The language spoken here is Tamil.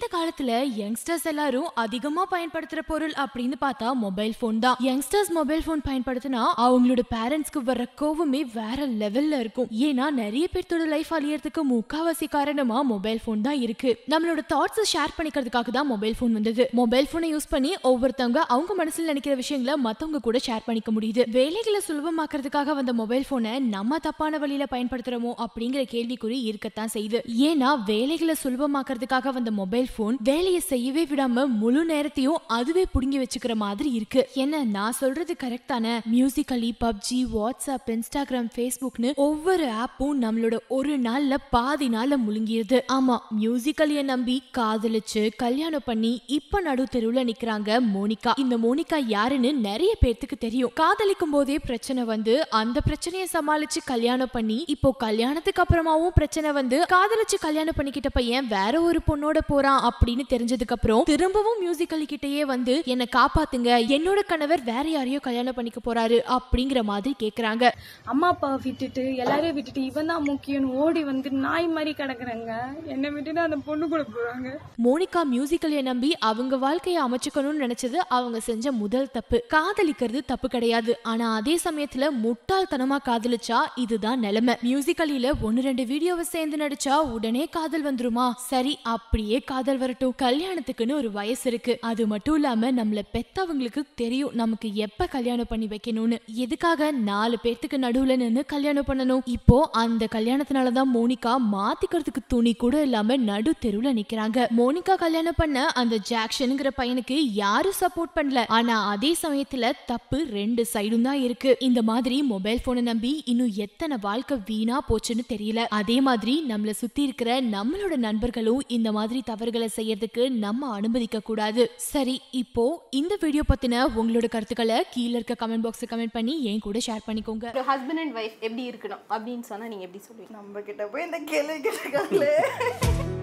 இந்த காலத்துல யங்ஸ்டர்ஸ் எல்லாரும் அதிகமா பயன்படுத்துற பொருள் அப்படின்னு பார்த்தா மொபைல் போன் தான் யங்ஸ்டர்ஸ் மொபைல் போன் பயன்படுத்தினா அவங்களோட பேரண்ட்ஸ்க்கு வர்ற கோவமே வேற லெவல்ல இருக்கும் ஏன்னா நிறைய பேர்த்தோட லைஃப் அழியறதுக்கு முக்காவாசி காரணமா மொபைல் போன் தான் இருக்கு நம்மளோட தாட்ஸ் ஷேர் பண்ணிக்கிறதுக்காக தான் மொபைல் போன் வந்தது மொபைல் போனை யூஸ் பண்ணி ஒவ்வொருத்தவங்க அவங்க மனசுல நினைக்கிற விஷயங்களை மத்தவங்க கூட ஷேர் பண்ணிக்க முடியுது வேலைகளை சுலபமாக்குறதுக்காக வந்த மொபைல் போனை நம்ம தப்பான வழியில பயன்படுத்துறோமோ அப்படிங்கிற கேள்விக்குறி இருக்கத்தான் செய்யுது ஏன்னா வேலைகளை சுலபமாக்குறதுக்காக வந்த மொபைல் போன் வேலையை செய்யவே விடாம முழு நேரத்தையும் அதுவே புடுங்கி வச்சுக்கிற மாதிரி இருக்கு என்ன நான் சொல்றது கரெக்ட் தானே மியூசிக்கலி பப்ஜி வாட்ஸ்அப் இன்ஸ்டாகிராம் ஃபேஸ்புக்னு ஒவ்வொரு ஆப்பும் நம்மளோட ஒரு நாள்ல பாதி நாள்ல முழுங்கிருது ஆமா மியூசிக்கலிய நம்பி காதலிச்சு கல்யாணம் பண்ணி இப்ப நடு தெருவுல நிக்கிறாங்க மோனிகா இந்த மோனிகா யாருன்னு நிறைய பேர்த்துக்கு தெரியும் காதலிக்கும் போதே பிரச்சனை வந்து அந்த பிரச்சனையை சமாளிச்சு கல்யாணம் பண்ணி இப்போ கல்யாணத்துக்கு அப்புறமாவும் பிரச்சனை வந்து காதலிச்சு கல்யாணம் பண்ணிக்கிட்ட பையன் வேற ஒரு பொண்ணோட போறான் அப்படின்னு தெரிஞ்சதுக்கு அப்புறம் திரும்பவும் மியூசிக்கல் கிட்டயே வந்து என்ன காப்பாத்துங்க என்னோட கணவர் வேற யாரையோ கல்யாணம் பண்ணிக்க போறாரு அப்படிங்கிற மாதிரி கேக்குறாங்க அம்மா அப்பாவை விட்டுட்டு எல்லாரையும் விட்டுட்டு இவன் தான் முக்கியம்னு ஓடி வந்து நாய் மாதிரி கிடக்குறாங்க என்னை விட்டுட்டு அந்த பொண்ணு கூட போறாங்க மோனிகா மியூசிக்கலைய நம்பி அவங்க வாழ்க்கையை அமைச்சுக்கணும்னு நினைச்சது அவங்க செஞ்ச முதல் தப்பு காதலிக்கிறது தப்பு கிடையாது ஆனா அதே சமயத்துல முட்டாள்தனமா காதலிச்சா இதுதான் நிலைமை மியூசிக்கலில ஒன்னு ரெண்டு வீடியோவை சேர்ந்து நடிச்சா உடனே காதல் வந்துருமா சரி அப்படியே காதல் வரட்டும் கல்யாணத்துக்குன்னு ஒரு வயசு இருக்கு அது மட்டும் இல்லாம நம்மள பெத்தவங்களுக்கு தெரியும் நமக்கு எப்ப கல்யாணம் பண்ணி வைக்கணும்னு எதுக்காக நாலு பேர்த்துக்கு நடுவுல நின்னு கல்யாணம் பண்ணணும் இப்போ அந்த கல்யாணத்தினாலதான் மோனிகா மாத்திக்கிறதுக்கு துணி கூட இல்லாம நடு தெருவுல நிக்கிறாங்க மோனிகா கல்யாணம் பண்ண அந்த ஜாக்சனுங்கிற பையனுக்கு யாரும் சப்போர்ட் பண்ணல ஆனா அதே சமயத்துல தப்பு ரெண்டு சைடும் தான் இருக்கு இந்த மாதிரி மொபைல் போனை நம்பி இன்னும் எத்தனை வாழ்க்கை வீணா போச்சுன்னு தெரியல அதே மாதிரி நம்மள சுத்தி இருக்கிற நம்மளோட நண்பர்களும் இந்த மாதிரி தவறுகளை செய்யறதுக்கு நம்ம அனுமதிக்க கூடாது சரி இப்போ இந்த வீடியோ பத்தின உங்களோட கருத்துக்களை கீழே இருக்க கமெண்ட் பாக்ஸ் கமெண்ட் பண்ணி என் கூட ஷேர் பண்ணிக்கோங்க ஒரு ஹஸ்பண்ட் அண்ட் ஒய்ஃப் எப்படி இருக்கணும் அப்படின்னு சொன்னா நீங்க எப்படி சொல்லுவீங்க நம்ம கிட்ட போய் இந்த கேள்வி கேட்கறாங்களே